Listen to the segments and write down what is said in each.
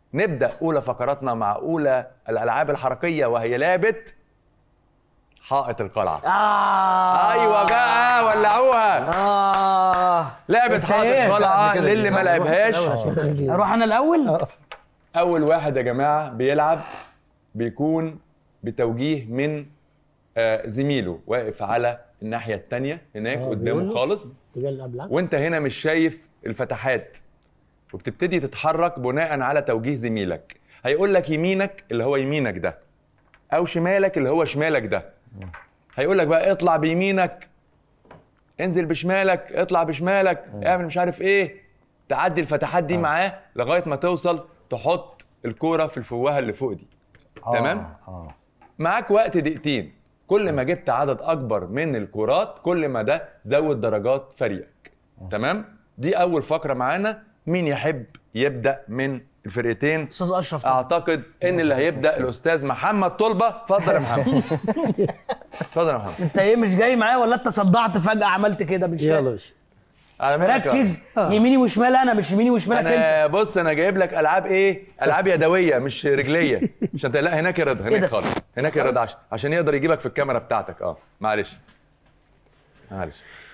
نبدا اولى فقراتنا مع اولى الالعاب الحركيه وهي لعبه حائط القلعه آه ايوه بقى ولعوها آه لعبه أنت حائط إيه؟ القلعه كده للي ما صح، لعبهاش أروح أنا الأول؟ اول واحد يا جماعه بيلعب بيكون بتوجيه من آه، زميله واقف على الناحيه الثانيه هناك آه، قدامه بيقول له؟ خالص تبقى لا بالعكس وانت هنا مش شايف الفتحات وبتبتدي تتحرك بناء على توجيه زميلك هيقول لك يمينك اللي هو يمينك ده او شمالك اللي هو شمالك ده هيقول لك بقى اطلع بيمينك انزل بشمالك اطلع بشمالك اعمل مش عارف ايه تعدي الفتحات دي معاه لغايه ما توصل تحط الكوره في الفوهه اللي فوق دي تمام اه معاك وقت دقيقتين كل ما جبت عدد اكبر من الكرات كل ما ده زود درجات فريقك تمام دي اول فقره معانا مين يحب يبدا من الفرقتين أستاذ أشرف طبعا. اعتقد ان اللي هيبدا الاستاذ محمد طلبه اتفضل يا محمد اتفضل يا محمد أنت إيه مش جاي معايا ولا أنت صدعت فجأة عملت كده مش يلا فاهم؟ يا باشا على مهلك يا ركز يميني وشمال أنا مش يميني وشمالك أنت انا بص انا جايب لك العاب ايه العاب يدويه مش رجليه عشان لا هناك يا رضا إيه ده؟ هناك خالص هناك يا رضا عشان عشان يقدر يجيبك في الكاميرا بتاعتك اه معلش معلش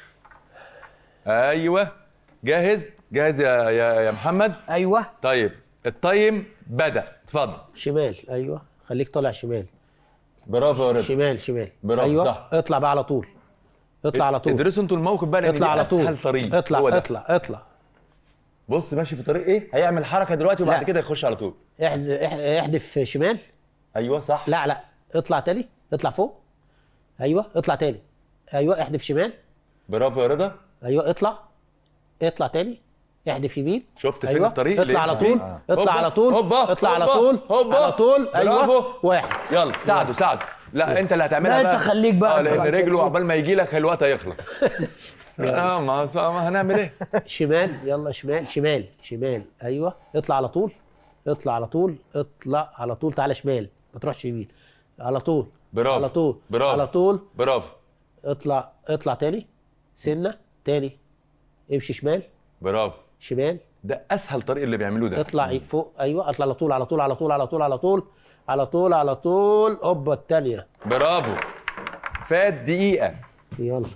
ايوه جاهز جاهز يا يا, يا محمد أيوه طيب التايم بدا اتفضل شمال ايوه خليك طالع شمال برافو يا رضا شمال شمال برافو، ايوه صح. اطلع بقى على طول اطلع على طول ادرسوا انتوا الموقف بقى لان اطلع دي على طول اسهل طريق اطلع هو ده. اطلع اطلع بص ماشي في طريق ايه هيعمل حركه دلوقتي وبعد لا. كده يخش على طول احذ- اح- احدف شمال ايوه صح لا لا اطلع تاني اطلع فوق ايوه اطلع تاني ايوه احدف شمال برافو يا رضا ايوه اطلع اطلع تاني احدف يمين شفت فين ايوه الطريق اللي اطلع على يمشي طول فيه؟ اطلع هوبا، على طول هوبا، اطلع على هوبا، طول هوبا. على طول ايوه برافو. واحد يلا ساعده ساعده لا انت اللي هتعملها لا، بقى انت خليك بقى، اه انت لان بعد رجله كده. عقبال ما يجي لك الوقت هيخلص اه ما ما هنعمل ايه شمال يلا شمال شمال شمال ايوه اطلع على طول اطلع على طول اطلع على طول تعالى شمال ما تروحش يمين على طول برافو على طول برافو على طول برافو اطلع اطلع تاني سنه تاني امشي شمال برافو شمال ده اسهل طريق اللي بيعملوه ده اطلع فوق ايوه اطلع على طول على طول على طول على طول على طول على طول على طول اوبا التانية برافو فات دقيقه يلا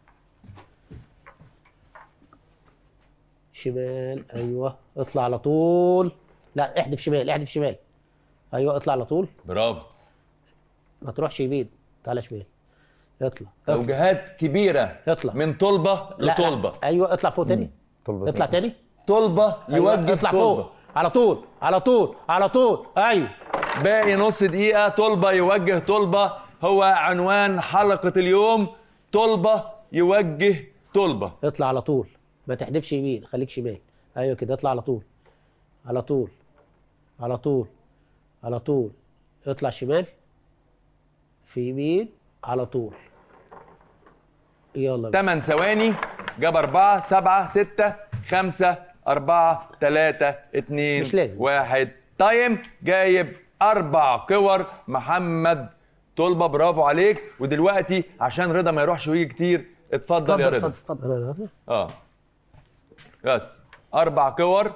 شمال ايوه اطلع على طول لا احدف شمال احدف شمال ايوه اطلع على طول برافو ما تروحش يمين تعالى شمال اطلع اطلع توجيهات كبيره اطلع. من طلبه لا، لا. لطلبه ايوه اطلع فوق تاني طلبة اطلع تاني طلبه أيوة. يوجه اطلع طلبة. فوق على طول على طول على طول ايوه باقي نص دقيقة طلبة يوجه طلبة هو عنوان حلقة اليوم طلبة يوجه طلبة اطلع على طول ما تحدفش يمين خليك شمال ايوه كده اطلع على طول على طول على طول على طول اطلع شمال في يمين على طول يلا بينا. 8 ثواني جاب 4 7 6 5 4 3 2 مش لازم. 1 تايم جايب أربع كور محمد طلبة برافو عليك ودلوقتي عشان رضا ما يروحش ويجي كتير اتفضل, يا اتفضل رضا اتفضل اتفضل اه بس اربع كور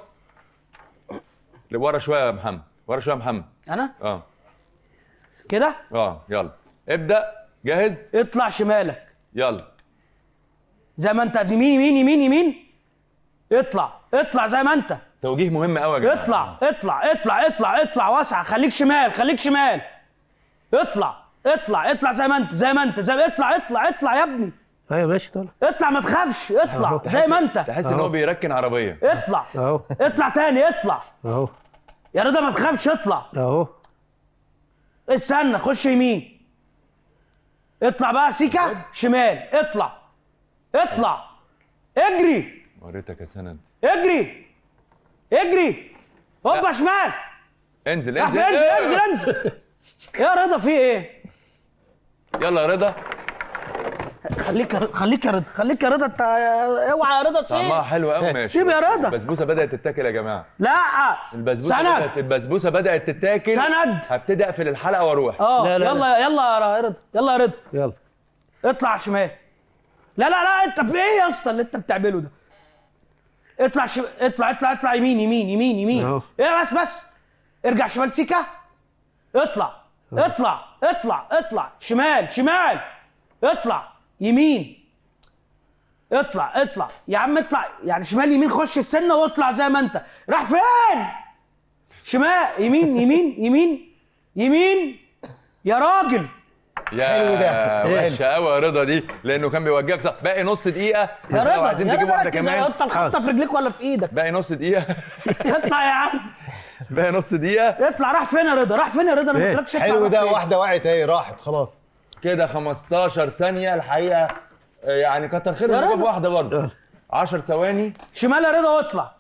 لورا شويه يا محمد ورا شويه يا محمد أنا اه كده اه يلا ابدا جاهز اطلع شمالك يلا زي ما انت يمين يمين يمين يمين اطلع اطلع زي ما انت توجيه مهم قوي يا جماعه اطلع اطلع اطلع اطلع اطلع واسع خليك شمال خليك شمال اطلع اطلع اطلع زي ما انت زي ما انت زي ما اطلع اطلع اطلع يا ابني ايوه ماشي طالع اطلع ما تخافش اطلع زي ما انت تحس ان هو بيركن عربيه اطلع اهو اطلع تاني اطلع اهو يا رضا ما تخافش اطلع اهو استنى خش يمين اطلع بقى سيكا شمال اطلع اطلع اجري وريتك يا سند اجري اجري هوبا شمال انزل راح انزل فين؟ انزل إيه. انزل انزل يا رضا في ايه؟ يلا يا رضا خليك يا رضا خليك يا رضا خليك يا رضا انت اوعى يا رضا طعمها تسيب حلو قوي ماشي سيب يا رضا. البسبوسه بدات تتاكل يا جماعه لا البسبوسه سند بدات البسبوسه بدات تتاكل سند. هبتدي اقفل الحلقه واروح اه لا، لا، يلا يلا يا رضا يلا يا رضا يلا اطلع شمال لا لا لا انت في ايه يا اسطى اللي انت بتعمله ده اطلع شم... اطلع اطلع اطلع يمين يمين يمين يمين اهو. ايه بس بس ارجع شمال سيكا اطلع اطلع اطلع اطلع شمال شمال اطلع يمين اطلع اطلع يا عم اطلع يعني شمال يمين خش السنه واطلع زي ما انت راح فين شمال يمين يمين يمين يمين يا راجل يا حلو ده. وحشه قوي يا رضا دي لانه كان بيوجهك صح باقي نص دقيقه يا لو رضا عايزين يا تجيب رضا واحده ركز كمان حط الخبطه في رجليك ولا في ايدك باقي نص دقيقه اطلع يا عم باقي نص دقيقه اطلع راح فين يا رضا راح فين يا رضا انا ما قلتلكش اطلع حلو راح ده فين. واحده وقعت اهي راحت خلاص كده 15 ثانيه الحقيقه آه، يعني كتر خير يا نجيب رضا. واحده برضه 10 ثواني شمال يا رضا واطلع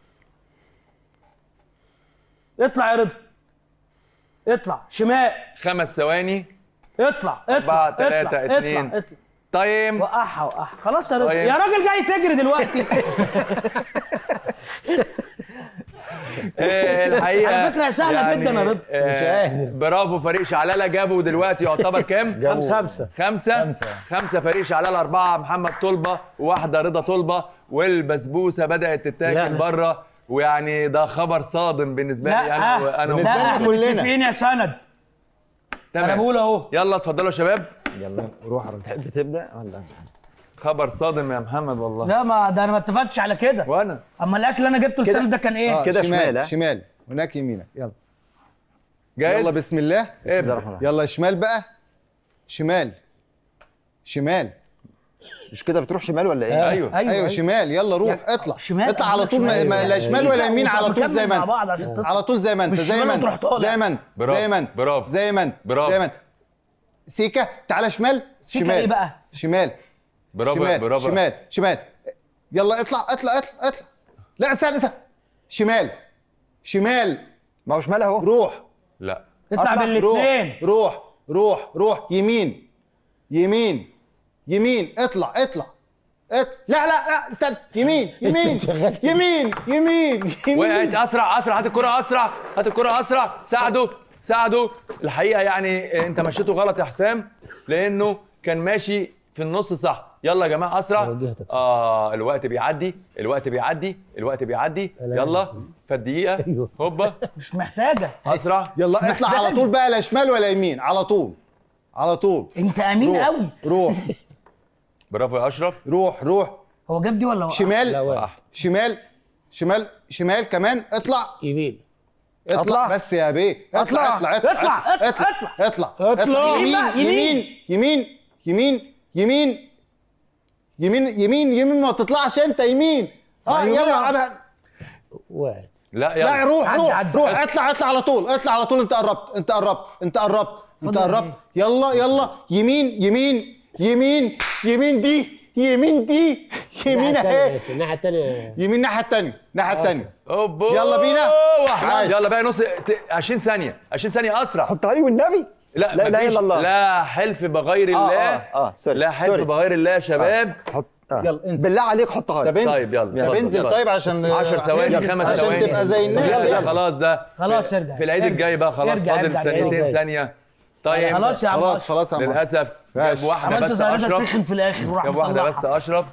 اطلع يا رضا اطلع شمال خمس ثواني اطلع أربعة، اطلع تلاتة، اطلع اتنين. اطلع اطلع تايم وقعها وقعها خلاص يا رضا طيب. يا راجل جاي تجري دلوقتي آه، الحقيقه على فكرة سهلة جدا يا رضا. آه، مش قادر. برافو فريق شعلالة جابوا دلوقتي يعتبر كام؟ خمسة. خمسه خمسة خمسة. خمسة فريق شعلالة أربعة محمد طلبة وواحدة رضا طلبة والبسبوسة بدأت لا. تتاكل بره ويعني ده خبر صادم بالنسبة لي لا أنا وأنا بالنسبة لا لنا احنا كلنا. متفقين يا سند انا تمام بقول اهو يلا اتفضلوا يا شباب يلا روح تحب تبدا ولا خبر صادم يا محمد والله لا ما ده انا ما اتفقتش على كده وأنا اما الاكل اللي انا جبته كده. السند ده كان ايه آه، كده شمال شمال، ها؟ شمال هناك يمينك يلا جاهز؟ يلا بسم الله بسم الله ابدأ. الرحمن الرحيم يلا شمال بقى شمال شمال مش كده بتروح شمال ولا ايه؟ أيوه ايوه ايوه شمال يلا روح يعني اطلع شمال اطلع على طول ما ما- لا شمال ولا يمين على طول زي ما مع انت بعض عشان تطلع. على طول زي ما انت مش زي شمال ما انت وتروح طالع. زي ما انت برافو، زي ما انت برافو. زي ما انت برافو. زي ما انت سيكا تعالى شمال سيكا شمال إيه بقى؟ شمال برافو شمال برافو شمال شمال يلا اطلع اطلع اطلع اطلع لا استنى استنى شمال شمال ما هو شمال اهو روح لا اطلع اطلع، بالاثنين روح روح روح يمين يمين يمين اطلع اطلع اطلع لا لا لا استنى يمين يمين يمين يمين وقعت يمين اسرع اسرع هات الكره اسرع هات الكره اسرع ساعده ساعده الحقيقه يعني انت مشيته غلط يا حسام لانه كان ماشي في النص صح يلا يا جماعه اسرع وجهتك صح. اه الوقت بيعدي الوقت بيعدي الوقت بيعدي لا. يلا فالدقيقه أيوه. هوبا مش محتاجه اسرع يلا اطلع على طول بقى لا شمال ولا يمين على طول على طول انت امين روح قوي روح برافو يا اشرف روح روح هو جاب دي ولا وقع؟ لا شمال واقع. شمال شمال شمال كمان اطلع يمين اطلع أطلع. بس يا بيه أطلع. اطلع اطلع اطلع، اطلع، اطلع اطلع. اطلع اطلع. يمين يمين. يمين يمين يمين يمين يمين يمين يمين ما تطلعش انت يمين اه أيوة. يلا أبقى. وقعت لا لا يلا روح عدي، روح عدي. روح اطلع اطلع على طول اطلع على طول انت قربت انت قربت انت قربت انت فضل قربت يلا يلا يمين يمين يمين يمين دي يمين دي يمين اهي الناحيه الثانيه يمين الناحيه الثانيه الناحيه الثانيه أوبو. يلا بينا. واحد. عاش. يلا بقى نص ت- 20 ثانيه 20 ثانيه اسرع حطها لي والنبي لا لا اله مفيش- الا الله لا حلف بغير آه، الله اه اه سوري لا حلف سوري. بغير الله يا شباب حط آه. يلا انزل. بالله عليك حطها طب لي انزل طيب، يلا. طب اتفضل، انزل اتفضل. طيب عشان 10 ثواني عشان- 5 عشان ثواني تبقى زي الناس يلا يلا. خلاص ده خلاص ارجع في العيد ارجع. الجاي بقى خلاص ارجع، فاضل ارجع، ثانيتين ارجع. ثانيه طيب خلاص يا عم خلاص أشرف. خلاص يا عم للاسف ماشي. جاب واحده عملت بس زي رضا اشرف سخن في الاخر وراح جاب واحده بس مطلعها. اشرف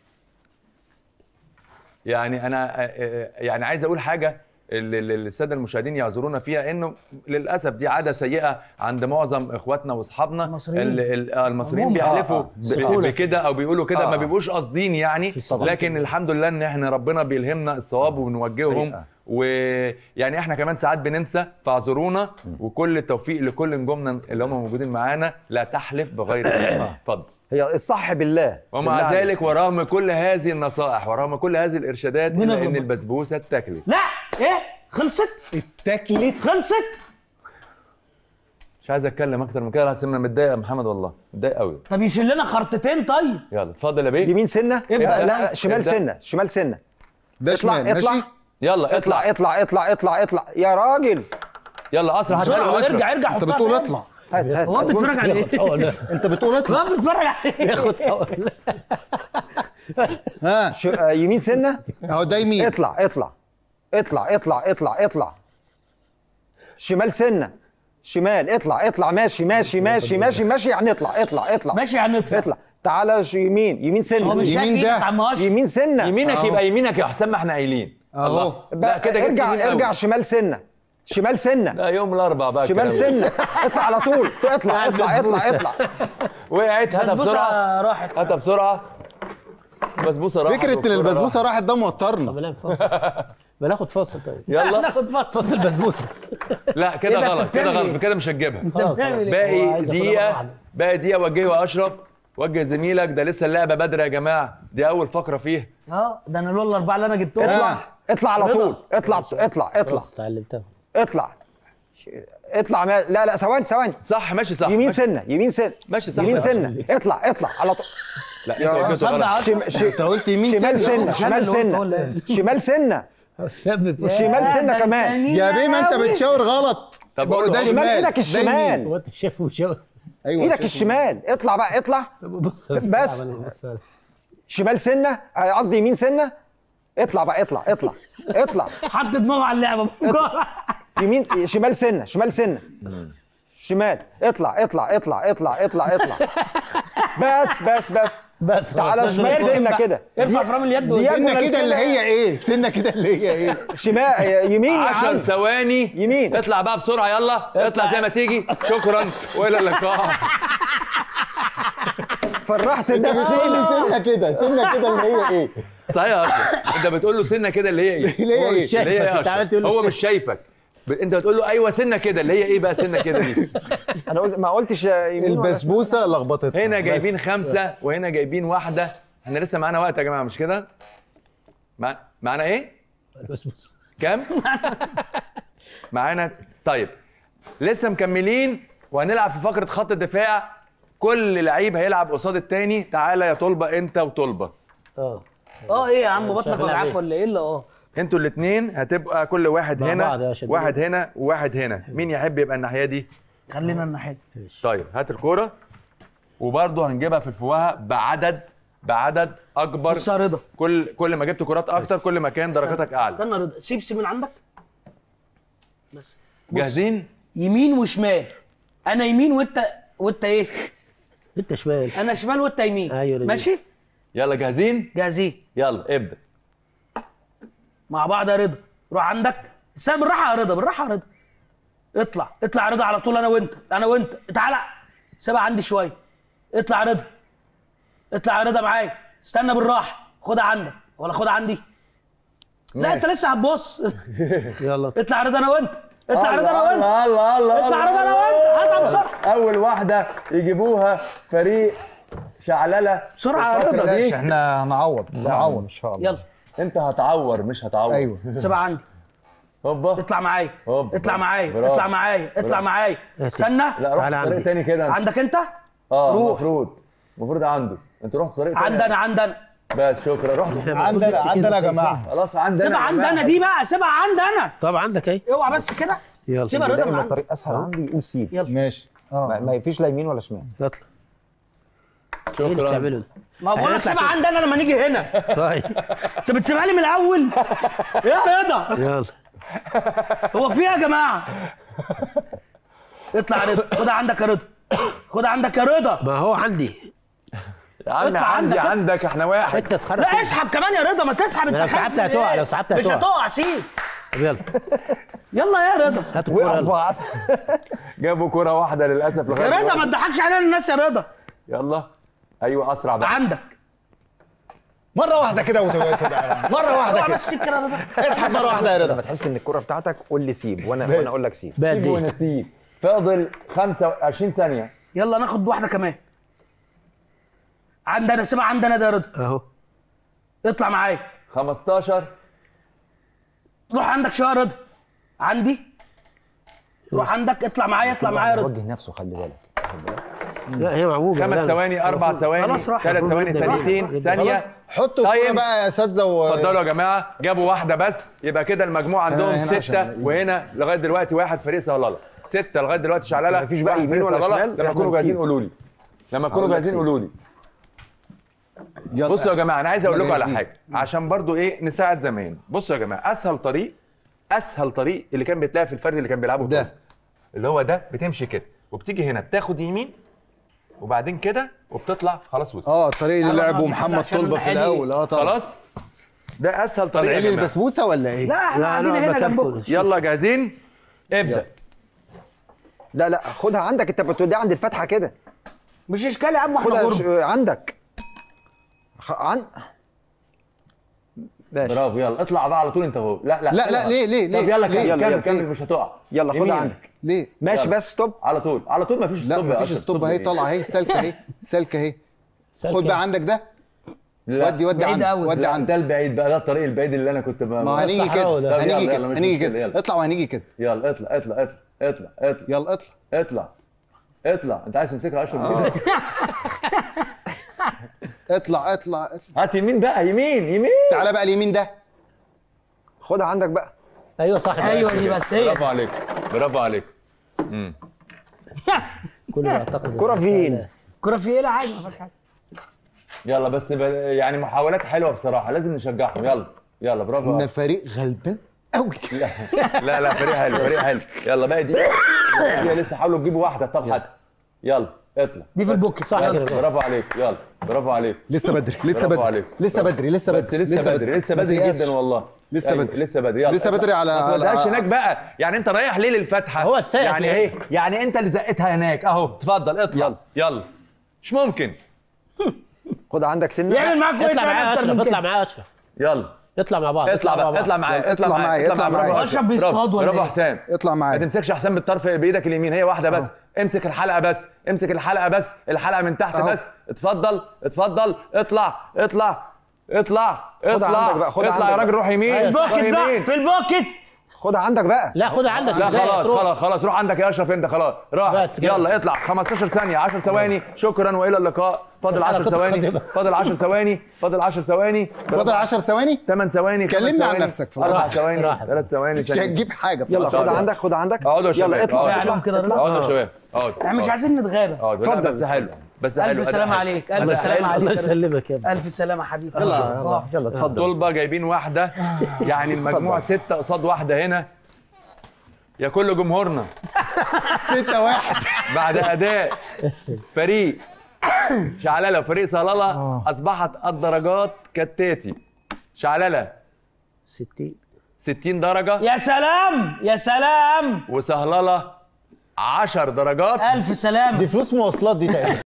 يعني انا آه، آه، يعني عايز اقول حاجه اللي اللي الساده المشاهدين يعذرونا فيها انه للاسف دي عاده سيئه عند معظم اخواتنا واصحابنا المصريين. ال- ال- آه، المصريين عموما. بيحلفوا آه، ب- بسهولة. بكده او بيقولوا كده آه. ما بيبقوش قاصدين يعني طبعاً. لكن الحمد لله ان احنا ربنا بيلهمنا الصواب وبنوجههم حقيقة. ويعني احنا كمان ساعات بننسى فاعذرونا وكل التوفيق لكل نجومنا اللي هم موجودين معانا لا تحلف بغير الله اتفضل هي الصح بالله بالله ومع عليك. ذلك ورغم كل هذه النصائح ورغم كل هذه الارشادات مين الا ان أغلب؟ البسبوسه اتاكلت لا ايه خلصت اتاكلت خلصت مش عايز اتكلم اكتر من كده لحسن انا متضايق يا محمد والله متضايق قوي طب يشيل لنا خرطتين طيب يلا اتفضل يا بيه يمين سنه ابدأ. لا, لا شمال ابدأ. سنه شمال سنه ده اطلع شمال اطلع ماشي يلا اطلع اطلع اطلع اطلع اطلع اطلع يا راجل يلا اسرع هات بسرعه بالك واشرب. ارجع ارجع انت حطها بتقول تاني. اطلع هات هات هو هات. بتتفرج على ايه؟ انت بتقول اطلع هو بتتفرج على ايه؟ ها ش- آه، يمين سنه اهو ده يمين اطلع اطلع اطلع اطلع اطلع اطلع شمال سنه شمال اطلع اطلع ماشي ماشي ماشي ماشي ماشي يعني اطلع اطلع اطلع ماشي يعني نطلع اطلع تعالى ش- يمين يمين هو سنه مش شايف يمين ايدك ده. يا عم اشرف يمين سنه يمينك أهو. يبقى يمينك يا حسام ما احنا قايلين اهو الله لا بقى كده جبت ارجع يمين قوي. ارجع شمال سنه شمال سنه لا يوم الاربعاء بقى شمال الكلام ده. سنه اطلع على طول اطلع اطلع اطلع اطلع وقعت هاتها بسرعه بسبوسه راحت هاتها بسرعه بسبوسه راحت فكره ان والكرة البسبوسه راحت. راحت ده موترنا طب ناخد فاصل ما ناخد فاصل طيب يلا ناخد فصل فاصل بسبوسه لا كده إيه ده، غلط أنت كده بتعمل غلط إيه؟ كده مش هتجيبها انت بتعمل ايه؟ هو باقي عايز ياخدها دقيقة واحدة. باقي دقيقة وجهه أشرف وجه زميلك ده لسه اللعبة بدري يا جماعة دي أول فقرة فيها اه ده انا لولا الاربعه اللي انا جبتهم اطلع اطلع على رضا. طول اطلع اطلع اطلع خلاص اتعلمتها اطلع ش- اطلع ما... لا لا ثواني ثواني صح ماشي صح يمين ماشي. سنه يمين سنه ماشي صح يمين ماشي. سنه اطلع اطلع على طول لا يا أنت وجهته صدق غلط عشرة. شم... ش... انت قلت يمين شمال سنة. سنه مش أنا شمال اللي قلت سنه ولا إيه؟ شمال سنه ثبت شمال سنه كمان يا بيه ما انت بتشاور غلط طب بقول قول له ده شمال شمال ايدك ده الشمال يمين. هو انت شايف وشاور ايوه ايدك شايف. الشمال اطلع بقى اطلع بص بس. شمال سنه آه، قصدي يمين سنه اطلع بقى اطلع اطلع اطلع حط دماغه على اللعبه يمين شمال سنه شمال سنه شمال اطلع اطلع اطلع اطلع اطلع اطلع بس بس بس بس تعالى خلاص. شمال سنه كده ارفع فرام اليد دي- وزن. سنه كده اللي هي ايه سنه كده اللي هي ايه شمال يمين يا 10 عم ثواني يمين. اطلع بقى بسرعة يلا اطلع زي ما تيجي شكرا وإلى اللقاء فرحت الناس فينا سنه كده سنه كده اللي هي ايه صحيح يا أشرف أنت بتقول له سنة كده اللي هي إيه؟ اللي هي هو ايه مش شايفك اللي هي إيه يا انت عمال أشرف؟ تقول له هو مش شايفك ب- أنت بتقول له أيوه سنة كده اللي هي إيه بقى سنة كده دي انا قلت ما قلتش يمين ولا البسبوسه لخبطتنا هنا بس. جايبين خمسة وهنا جايبين واحدة احنا لسه معانا وقت يا جماعة مش كده؟ مع... معانا ايه؟ بس بص كام؟ معانا طيب لسه مكملين وهنلعب في فقرة خط الدفاع كل لعيب هيلعب قصاد التاني تعالى يا طلبة انت وطلبة اه اه ايه يا عم بطنك شايف وجعاك اللعبة ولا ايه اللي اه انتوا الاثنين هتبقى كل واحد مع بعض هنا يا شديد. واحد هنا وواحد هنا مين يحب يبقى الناحية دي؟ خلينا الناحيه طيب هات الكورة وبرضه هنجيبها في الفوهة بعدد بعدد اكبر بص يا رضا كل كل ما جبت كرات اكتر كل ما كان درجاتك اعلى استنى يا رضا سيب سيب من عندك بس بص. جاهزين يمين وشمال انا يمين وانت وانت ايه انت شمال انا شمال وانت يمين أيوة رضا. ماشي يلا جاهزين جاهزين يلا ابدا مع بعض يا رضا روح عندك استنى بالراحه يا رضا بالراحه يا رضا اطلع اطلع يا رضا على طول انا وانت انا وانت تعالى سيبها عندي شويه اطلع يا رضا اطلع يا رضا معايا استنى بالراحه خدها عندك ولا خدها عندي لا انت لسه هتبص يلا اطلع يا رضا انا وانت اطلع يا رضا انا وانت الله الله الله اطلع يا رضا انا وانت هاتها بسرعه اول واحده يجيبوها فريق شعلله بسرعه يا ما رضا تقلقش احنا هنعوض هنعوض ان شاء الله يلا انت هتعور مش هتعور ايوه سيبها عندي هوبا اطلع معايا هوب. اطلع معايا برافو. اطلع معايا اطلع برافو. معايا استنى لا روح تعالى طريق عندي. تاني كده عندك انت اه روح. المفروض المفروض عنده انت رحت طريق تاني عندنا عندنا بس شكرا رحت عندنا عندنا يا جماعه خلاص عندنا سيبها يا عندي جماعة. انا دي بقى سيبها عندي انا طب عندك اهي اوعى بس كده يلا سيبها رضا من دايما عندي الطريق اسهل عندي يقول سيب يلا ماشي ما, اه ما فيش لا يمين ولا شمال اطلع ايه اللي شكرا بتعمله ده؟ ما بقول لك هيطلع سيبها كده. عندي انا لما نيجي هنا طيب انت بتسيبها لي من الاول يا رضا يلا هو في إيه يا جماعه اطلع يا رضا خدها عندك يا رضا خدها عندك يا رضا ما هو عندي يا عم اطلع عندي عندك. عندك احنا واحد انت اتخرج لا اسحب كمان يا رضا ما تسحب انت لو خايف سحبت من هتقع، إيه؟ لو سحبت مش هتقع. هتقع سيب طب يلا يلا يا رضا هات الكوره يلا بعض جابوا كرة واحدة للأسف يا لغاية رضا ما دلوقتي. تضحكش علينا الناس يا رضا يلا أيوه أسرع بقى عندك مره واحده كده وتبقى مره واحده اوعى كده بس سيب كده يا رضا اسحب مره واحده يا لما رضا تحس ان الكرة بتاعتك قول لي سيب وانا وانا اقول لك سيب بقى سيب دي ونسيب فاضل 25 ثانية يلا ناخد واحده كمان عندنا سيبها عندنا ده يا رضا اهو اطلع معايا 15 روح عندك شويه يا رضا عندي روح عندك اطلع معايا اطلع معايا يا رضا وجه نفسه خلي بالك لا هي معوجه خمس لا، ثواني أربع المفروض- ثواني خلاص راح. ثلاث ثواني المفروض نبدأ. ثانيتين خلاص. ثانية حطوا الكوره طيب. بقى يا اساتذه و... اتفضلوا يا جماعة جابوا واحدة بس يبقى كده المجموع عندهم هنا عشان ستة الإيد وهنا لغاية دلوقتي واحد فريق صلالة ستة لغاية دلوقتي شعللة مفيش بقى واحد يمين فريق ولا صلالة. شمال، لما إحنا تكونوا جاهزين نسيب. قولوا لي لما تكونوا هقول لك جاهزين سيب. قولوا لي يلا. بصوا يا جماعه انا عايز اقول لكم على جاهزين. حاجه عشان برضو ايه نساعد زمان بصوا يا جماعه اسهل طريق اسهل طريق اللي كان بيتلاقي في الفرد اللي كان بيلعبه ده. ده اللي هو ده بتمشي كده وبتيجي هنا بتاخد يمين وبعدين كده وبتطلع خلاص وصل اه الطريق اللي يلا لعبه بقى، محمد عشان طلبه في المحالي. الاول اه طبعا خلاص ده اسهل طريق طالعين يا لي جماعه البسبوسه ولا ايه؟ لا احنا لا قاعدين انا هنا بكلكم. جنبكم يلا جاهزين ابدا لا لا خدها عندك انت بتوديها عند الفتحه كده مش اشكال يا عم واحنا خدها غرب ش... عندك خ... عن ماشي برافو يلا اطلع بقى على طول انت هو لا لا لا لا ليه ليه ليه طب يلا ليه؟ كمل يلا، كمل يلا. كمل مش هتقع يلا خدها يمينك. عندك ليه ماشي يلا. بس ستوب على طول على طول مفيش لا ستوب يا مفيش أشرف. ستوب اهي إيه؟ طالعه اهي سالكه اهي سالكه اهي خد بقى عندك ده لا. ودي ودي بعيد عندك أوي. ودي لا عندك ده البعيد بقى ده الطريق البعيد اللي انا كنت ب... ما هنيجي الصحراوي كده ده. طب يلا، هنيجي يلا، كده مش هنيجي مشكلة، كده يلا. اطلع وهنيجي كده يلا اطلع اطلع اطلع اطلع اطلع يلا اطلع اطلع اطلع انت عايز تمسكها اشرف بإيدك؟ اطلع اطلع اطلع هات يمين بقى يمين يمين تعالى بقى اليمين ده خدها عندك بقى ايوه صح كده. ايوه دي بس هي برافو عليك برافو عليك كل ده اعتقد كرة فين؟ كرة في ايه لا عادي ما فيهاش حاجه يلا بس ب... يعني محاولات حلوه بصراحه لازم نشجعهم يلا يلا برافو كنا فريق غلبان قوي لا لا فريق حلو فريق حلو يلا بقى دي دي لسه حاولوا تجيبوا واحده طب حتى يلا اطلع دي في البوك صح يلا، كده برافو عليك يلا برافو عليك لسه بدري لسه برافو بدري عليك. لسه بدري لسه بس بدري لسه بدري لسه ما بدري تيأسش. جدا والله لسه أيوة، بدري. لسه بدري يلا لسه بدري على- ما على- توديهاش على- هناك بقى يعني انت رايح ليه للفتحه هو السائق يعني يعني. ايه يعني انت اللي زقتها هناك اهو اتفضل اطلع يلا. يلا مش ممكن خدها عندك سنه يعمل معاك اطلع وإنت معايا أكتر اشرف من اطلع كده. معايا اشرف يلا اطلع مع بعض اطلع مع بقى بعض. اطلع معايا يلا، اطلع اطلع معايا معايا، اطلع برافو معايا. أشرف. أشرف بيصطاد برافو. ولا برافو إيه؟ حسام اطلع ما معايا تمسكش حسام بالطرف بايدك اليمين هي واحده بس امسك الحلقه بس امسك الحلقه بس الحلقه من تحت أهو. بس اتفضل اتفضل اطلع اطلع اطلع اطلع عندك بقى، خدها اطلع يا عندك راجل بقى. روح يمين أيوة، روح البوكت بقى يمين في البوكت خدها عندك بقى لا خدها عندك لا إزاي؟ خلاص تروح. خلاص خلاص روح عندك يا اشرف انت خلاص راح بس كده. يلا اطلع 15 ثانيه 10 ثواني شكرا والى اللقاء فاضل أنا 10 كنت ثواني خاطبها. فاضل 10 ثواني فاضل 10 ثواني فاضل 10 ثواني 8 ثواني خمس كلمني عن ثواني، نفسك في اربع الوقت. ثواني راحة. ثلاث ثواني مش ثانية. هتجيب حاجه في يلا العشرة. خدها عندك خدها عندك اقعدوا يا شباب يلا اطلع كفاية اطلع عليهم كده رضا. اقعدوا يا شباب اقعدوا احنا مش عايزين نتغابى اقعدوا لا، اتفضل. بس حلو بس حلو الف سلامه عليك الف أداء سلامه حلو. الله عليك يسلمك يا ابني الف سلامه حبيبي يلا، آه. يلا اتفضل طلبة جايبين واحدة يعني المجموع ستة قصاد واحدة هنا يا كل جمهورنا 6 1 بعد أداء فريق شعللة وفريق صلالة أصبحت الدرجات كالتاتي شعللة 60 60 درجة يا سلام يا سلام وسهللة 10 درجات الف سلامه دي فلوس مواصلات دي تقريبا